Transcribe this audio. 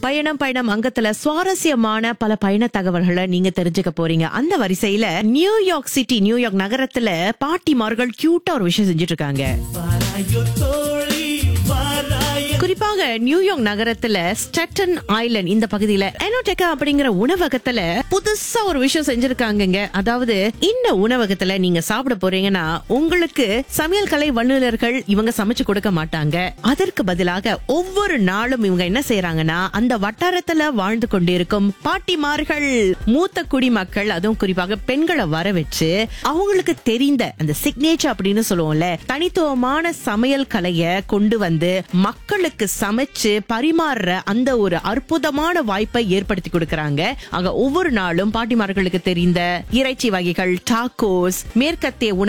பயணம் பயணம் அங்கத்துல சுவாரஸ்யமான பல பயண தகவல்களை நீங்க தெரிஞ்சுக்க போறீங்க அந்த வரிசையில நியூயார்க் சிட்டி நியூயார்க் நகரத்துல பாட்டிமார்கள் கியூட்டா ஒரு விஷயம் செஞ்சுட்டு இருக்காங்க குறிப்பாக நியூயார்க் நகரத்துல ஸ்டட்டன் ஐலண்ட் இந்த பகுதியில எனோடெக்கா அப்படிங்கிற உணவகத்துல புதுசா ஒரு விஷயம் செஞ்சிருக்காங்கங்க அதாவது இந்த உணவகத்துல நீங்க சாப்பிட போறீங்கன்னா உங்களுக்கு சமையல் கலை வல்லுநர்கள் இவங்க சமைச்சு கொடுக்க மாட்டாங்க அதற்கு பதிலாக ஒவ்வொரு நாளும் இவங்க என்ன செய்யறாங்கன்னா அந்த வட்டாரத்துல வாழ்ந்து கொண்டிருக்கும் பாட்டிமார்கள் மூத்த குடிமக்கள் அதுவும் குறிப்பாக பெண்களை வர வச்சு அவங்களுக்கு தெரிந்த அந்த சிக்னேச்சர் அப்படின்னு சொல்லுவோம்ல தனித்துவமான சமையல் கலைய கொண்டு வந்து மக்களுக்கு சமைச்சு பரிமாறுற அந்த ஒரு அற்புதமான வாய்ப்பை ஏற்படுத்தி கொடுக்கறாங்க அங்க ஒவ்வொரு நாளும் பாட்டிமார்களுக்கு தெரிந்த இறைச்சி வகைகள் டாக்கோஸ் மேற்கத்திய உணவு